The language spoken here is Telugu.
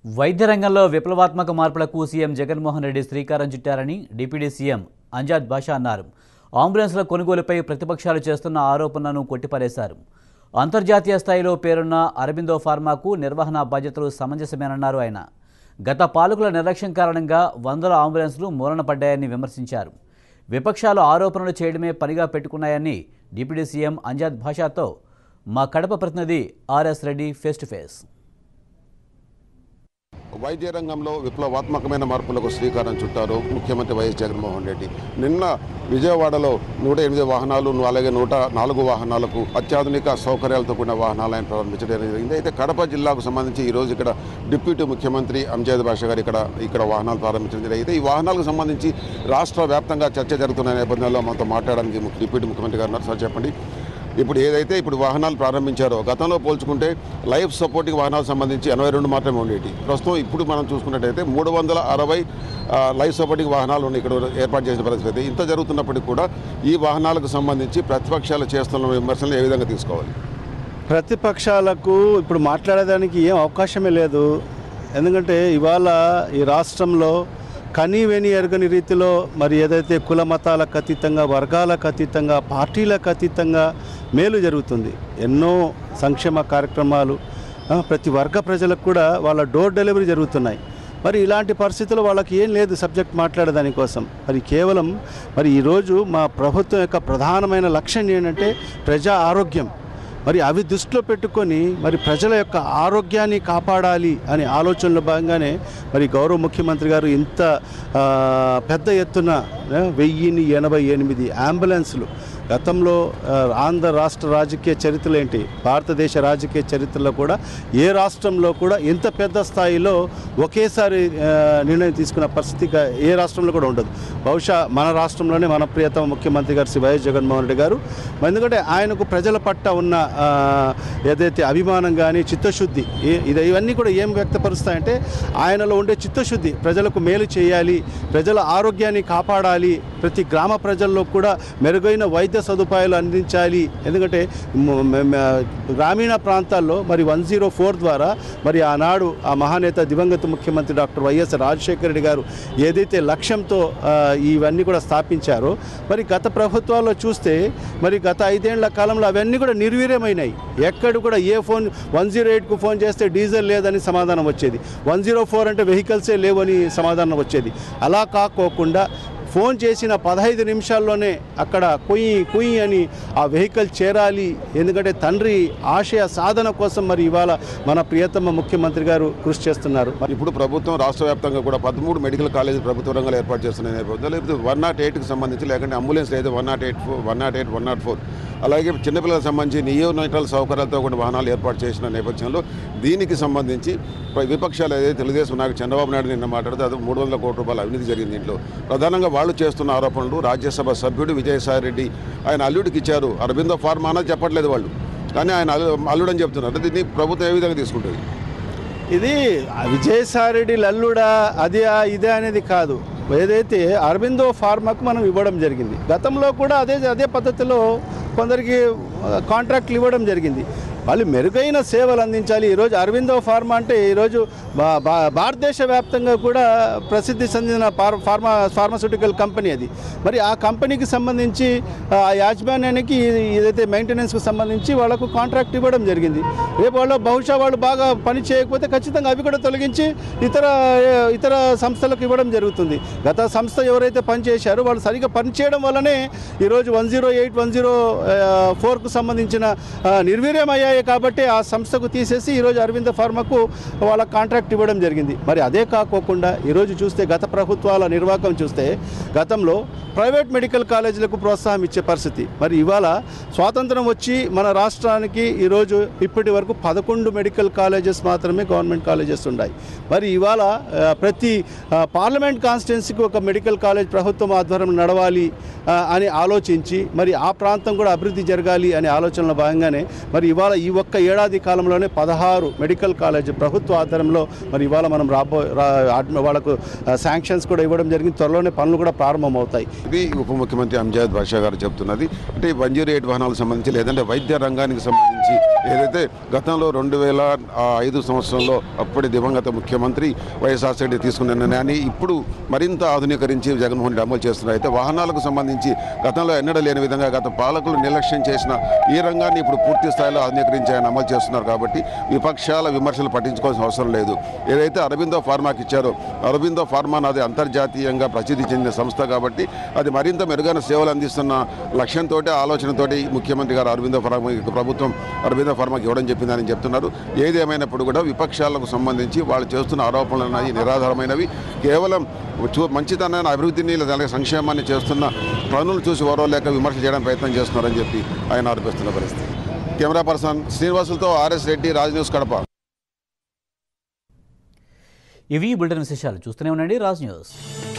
వైద్య రంగంలో విప్లవాత్మక మార్పులకు సీఎం జగన్మోహన్ రెడ్డి శ్రీకారం చుట్టారని డిప్యూటీ సీఎం అంజాద్ బాషా అన్నారు అంబులెన్స్ల కొనుగోలుపై ప్రతిపక్షాలు చేస్తున్న ఆరోపణలను కొట్టిపారేశారు అంతర్జాతీయ స్థాయిలో పేరున్న అరబిందో ఫార్మాకు నిర్వహణ బాధ్యతలు సమంజసమేనన్నారు ఆయన గత పాలకుల నిర్లక్ష్యం కారణంగా వందల అంబులెన్స్లు మూలన పడ్డాయని విమర్శించారు విపక్షాలు ఆరోపణలు చేయడమే పనిగా పెట్టుకున్నాయని డిప్యూటీ సీఎం అంజాద్ భాషాతో మా కడప ప్రతినిధి RS Reddy face to face వైద్య రంగంలో విప్లవాత్మకమైన మార్పులకు శ్రీకారం చుట్టారు ముఖ్యమంత్రి వైఎస్ జగన్మోహన్ రెడ్డి నిన్న విజయవాడలో నూట ఎనిమిది వాహనాలు అలాగే నూట నాలుగు వాహనాలకు అత్యాధునిక సౌకర్యాలతో కూడిన వాహనాలు ఆయన ప్రారంభించడం జరిగింది అయితే కడప జిల్లాకు సంబంధించి ఈ రోజు ఇక్కడ డిప్యూటీ ముఖ్యమంత్రి అంజాద్ బాషా గారు ఇక్కడ ఇక్కడ వాహనాలు ప్రారంభించడం జరిగింది ఈ వాహనాలకు సంబంధించి రాష్ట్ర వ్యాప్తంగా చర్చ జరుగుతున్న నేపథ్యంలో మనతో మాట్లాడడానికి ము- డిప్యూటీ ముఖ్యమంత్రి గారు ఉన్నారు సార్ చెప్పండి ఇప్పుడు ఏదైతే ఇప్పుడు వాహనాలు ప్రారంభించారో గతంలో పోల్చుకుంటే లైఫ్ సపోర్టింగ్ వాహనాలకు సంబంధించి ఎనభై రెండు మాత్రమే ఉండేవి ప్రస్తుతం ఇప్పుడు మనం చూసుకున్నట్టయితే మూడు వందల అరవై ఆ, లైఫ్ సపోర్టింగ్ వాహనాలు ఉన్నాయి ఇక్కడ ఏర్పాటు చేసిన పరిస్థితి ఇంత జరుగుతున్నప్పటికీ కూడా ఈ వాహనాలకు సంబంధించి ప్రతిపక్షాలు చేస్తున్న విమర్శలు ఏ విధంగా తీసుకోవాలి ప్రతిపక్షాలకు ఇప్పుడు మాట్లాడడానికి ఏం అవకాశమే లేదు ఎందుకంటే ఇవాళ ఈ రాష్ట్రంలో కనీ వెని ఎరగని రీతిలో మరి ఏదైతే కుల మతాలకు అతీతంగా వర్గాలకు అతీతంగా పార్టీలకు అతీతంగా మేలు జరుగుతుంది ఎన్నో సంక్షేమ కార్యక్రమాలు ఆ, ప్రతి వర్గ ప్రజలకు కూడా వాళ్ళ డోర్ డెలివరీ జరుగుతున్నాయి మరి ఇలాంటి పరిస్థితుల్లో వాళ్ళకి ఏం లేదు సబ్జెక్ట్ మాట్లాడేదాని కోసం మరి కేవలం మరి ఈరోజు మా ప్రభుత్వం యొక్క ప్రధానమైన లక్ష్యం ఏంటంటే ప్రజా ఆరోగ్యం మరి అవి దృష్టిలో పెట్టుకొని మరి ప్రజల యొక్క ఆరోగ్యాన్ని కాపాడాలి అనే ఆలోచనలో భాగంగానే మరి గౌరవ ముఖ్యమంత్రి గారు ఇంత ఆ, పెద్ద ఎత్తున ఆ, వెయ్యిన్ని ఎనభై ఎనిమిది అంబులెన్స్లు గతంలో ఆ, ఆంధ్ర రాష్ట్ర రాజకీయ చరిత్రలు ఏంటి భారతదేశ రాజకీయ చరిత్రలో కూడా ఏ రాష్ట్రంలో కూడా ఇంత పెద్ద స్థాయిలో ఒకేసారి ఆ, నిర్ణయం తీసుకున్న పరిస్థితి గా- ఏ రాష్ట్రంలో కూడా ఉండదు బహుశా మన రాష్ట్రంలోనే మన ప్రియతమ ముఖ్యమంత్రి గారు శ్రీ వైఎస్ జగన్మోహన్ రెడ్డి గారు ఎందుకంటే ఆయనకు ప్రజల పట్ల ఉన్న ఆ, ఏదైతే అభిమానం కానీ చిత్తశుద్ధి ఏ- ఇది ఇవన్నీ కూడా ఏం వ్యక్తపరుస్తాయంటే ఆయనలో ఉండే చిత్తశుద్ధి ప్రజలకు మేలు చేయాలి ప్రజల ఆరోగ్యాన్ని కాపాడాలి ప్రతి గ్రామ ప్రజల్లో కూడా మెరుగైన వైద్య సదుపాయాలు అందించాలి ఎందుకంటే మ- మ- మ- గ్రామీణ ప్రాంతాల్లో మరి వన్ జీరో ఫోర్ ద్వారా మరి ఆనాడు ఆ మహానేత దివంగత ముఖ్యమంత్రి డాక్టర్ వైఎస్ రాజశేఖర రెడ్డి గారు ఏదైతే లక్ష్యంతో ఆ, ఇవన్నీ కూడా స్థాపించారో మరి గత ప్రభుత్వాల్లో చూస్తే మరి గత ఐదేళ్ల కాలంలో అవన్నీ కూడా నిర్వీర్యమైనాయి ఎక్కడ కూడా ఏ ఫోన్ వన్ జీరో ఎయిట్కు ఫోన్ చేస్తే డీజిల్ లేదని సమాధానం వచ్చేది వన్ జీరో ఫోర్ అంటే వెహికల్సే లేవని సమాధానం వచ్చేది అలా కాకోకుండా ఫోన్ చేసిన పదహైదు నిమిషాల్లోనే అక్కడ కుయ్యి కుయ్యి అని ఆ వెహికల్ చేరాలి ఎందుకంటే తండ్రి ఆశయ సాధన కోసం మరి ఇవాళ మన ప్రియతమ ముఖ్యమంత్రి గారు కృషి చేస్తున్నారు మరి ఇప్పుడు ప్రభుత్వం రాష్ట్ర వ్యాప్తంగా కూడా పదమూడు మెడికల్ కాలేజీ ప్రభుత్వ రంగంలో ఏర్పాటు చేస్తున్న నేపథ్యంలో ఇప్పుడు వన్ నాట్ ఎయిట్కి సంబంధించి లేకుంటే అంబులెన్స్ లేదు one nought eight one nought eight one nought four అలాగే చిన్నపిల్లలకు సంబంధించి నియోనైట్రల్ సౌకర్యాలతో కూడా వాహనాలు ఏర్పాటు చేసిన నేపథ్యంలో దీనికి సంబంధించి ప్ర- విపక్షాలు ఏదైతే తెలుగుదేశం నాయకుడు చంద్రబాబు నాయుడు నిన్న మాట్లాడితే అది మూడు వందల కోట్ల రూపాయల అవినీతి జరిగింది దీంట్లో ప్రధానంగా వాళ్ళు చేస్తున్న ఆరోపణలు రాజ్యసభ సభ్యుడు విజయసాయి రెడ్డి ఆయన అల్లుడికి ఇచ్చారు అరవిందో ఫార్మా అన్నది చెప్పట్లేదు వాళ్ళు కానీ ఆయన అల్లు అల్లుడని చెప్తున్నారు దీన్ని ప్రభుత్వం ఏ విధంగా తీసుకుంటుంది ఇది విజయసాయిరెడ్డి లల్లుడా అది ఇదే అనేది కాదు ఏదైతే అరవిందో ఫార్మాకు మనం ఇవ్వడం జరిగింది గతంలో కూడా అదే అదే పద్ధతిలో కొందరికి ఆ, కాంట్రాక్ట్లు ఇవ్వడం జరిగింది వాళ్ళు మెరుగైన సేవలు అందించాలి ఈరోజు అరవిందో ఫార్మా అంటే ఈరోజు భా- భా- భారతదేశ వ్యాప్తంగా కూడా ప్రసిద్ధి చెందిన ఫార్ ఫార్మా ఫార్మాస్యూటికల్ కంపెనీ అది మరి ఆ కంపెనీకి సంబంధించి ఆ యాజమాన్యానికి ఏదైతే మెయింటెనెన్స్కి సంబంధించి వాళ్ళకు కాంట్రాక్ట్ ఇవ్వడం జరిగింది రేపు వాళ్ళు బహుశా వాళ్ళు బాగా పని చేయకపోతే ఖచ్చితంగా అవి కూడా తొలగించి ఇతర ఇతర సంస్థలకు ఇవ్వడం జరుగుతుంది గత సంస్థ ఎవరైతే పనిచేశారో వాళ్ళు సరిగ్గా పనిచేయడం వల్లనే ఈరోజు one zero eight one zero ఫోర్కు సంబంధించిన ఆ, నిర్వీర్యమయ్యాయి కాబట్టి ఆ సంస్థకు తీసేసి ఈరోజు అరవింద ఫార్మాకు వాళ్ళ కాంట్రాక్ట్ ఇవ్వడం జరిగింది మరి అదే కాకోకుండా ఈరోజు చూస్తే గత ప్రభుత్వాల నిర్వాహకం చూస్తే గతంలో ప్రైవేట్ మెడికల్ కాలేజీలకు ప్రోత్సాహం ఇచ్చే పరిస్థితి మరి ఇవాళ స్వాతంత్రం వచ్చి మన రాష్ట్రానికి ఈరోజు ఇప్పటి వరకు పదకొండు మెడికల్ కాలేజెస్ మాత్రమే గవర్నమెంట్ కాలేజెస్ ఉన్నాయి మరి ఇవాళ ఆ, ప్రతి ఆ, పార్లమెంట్ కాన్స్టిట్యున్సీకి ఒక మెడికల్ కాలేజ్ ప్రభుత్వం ఆధ్వర్యంలో నడవాలి ఆ, అని ఆలోచించి మరి ఆ ప్రాంతం కూడా అభివృద్ధి జరగాలి అనే ఆలోచనలో భాగంగానే మరి ఇవాళ ఈ ఒక్క ఏడాది కాలంలోనే పదహారు మెడికల్ కాలేజ్ ప్రభుత్వ ఆధ్వర్యంలో మరి ఇవాళ మనం రాబో రా అడ్మ- వాళ్ళకు శాంక్షన్స్ కూడా ఇవ్వడం జరిగింది త్వరలోనే పనులు కూడా ప్రారంభమవుతాయి ఇది ఉప ముఖ్యమంత్రి అంజాద్ బాషా గారు చెప్తున్నది అంటే వన్ జీరో ఎయిట్ వాహనాలకు సంబంధించి లేదంటే వైద్య రంగానికి సంబంధించి ఏదైతే గతంలో రెండు వేల ఐదు సంవత్సరంలో అప్పటి దివంగత ముఖ్యమంత్రి వైఎస్ఆర్సీడీ తీసుకున్న నిర్ణయాన్ని ఇప్పుడు మరింత ఆధునీకరించి జగన్మోహన్ రెడ్డి అమలు చేస్తున్నారు అయితే వాహనాలకు సంబంధించి గతంలో ఎన్నడూ లేని విధంగా గత పాలకులు నిర్లక్ష్యం చేసిన ఈ రంగాన్ని ఇప్పుడు పూర్తి స్థాయిలో ఆధునీకరించి ఆయన అమలు చేస్తున్నారు కాబట్టి విపక్షాల విమర్శలు పట్టించుకోవాల్సిన అవసరం లేదు ఏదైతే అరబిందో ఫార్మాకి ఇచ్చారో అరబిందో ఫార్మా నాది అంతర్జాతీయంగా ప్రసిద్ధి చెందిన సంస్థ కాబట్టి అది మరింత మెరుగైన సేవలు అందిస్తున్న లక్ష్యంతో ఆలోచనతోటి ముఖ్యమంత్రి గారు అరవిందో ఫార్మా ప్రభుత్వం అరవిందో ఫార్మాకి ఇవ్వడం చెప్పిందని చెప్తున్నారు ఏది ఏమైనప్పుడు కూడా విపక్షాలకు సంబంధించి వాళ్ళు చేస్తున్న ఆరోపణలు ఉన్నాయి నిరాధారమైనవి కేవలం చూ మంచితనాన్ని అభివృద్ధిని లేదా అలాగే సంక్షేమాన్ని చేస్తున్న పనులు చూసి ఓరవలేక విమర్శ చేయడానికి ప్రయత్నం చేస్తున్నారని చెప్పి ఆయన ఆరోపిస్తున్న పరిస్థితి కెమెరా పర్సన్ శ్రీనివాసులతో ఆర్ఎస్ రెడ్డి రాజ్ న్యూస్ కడప ఇవి బులెటిన్ విశేషాలు చూస్తూనే ఉండండి రాజ్ న్యూస్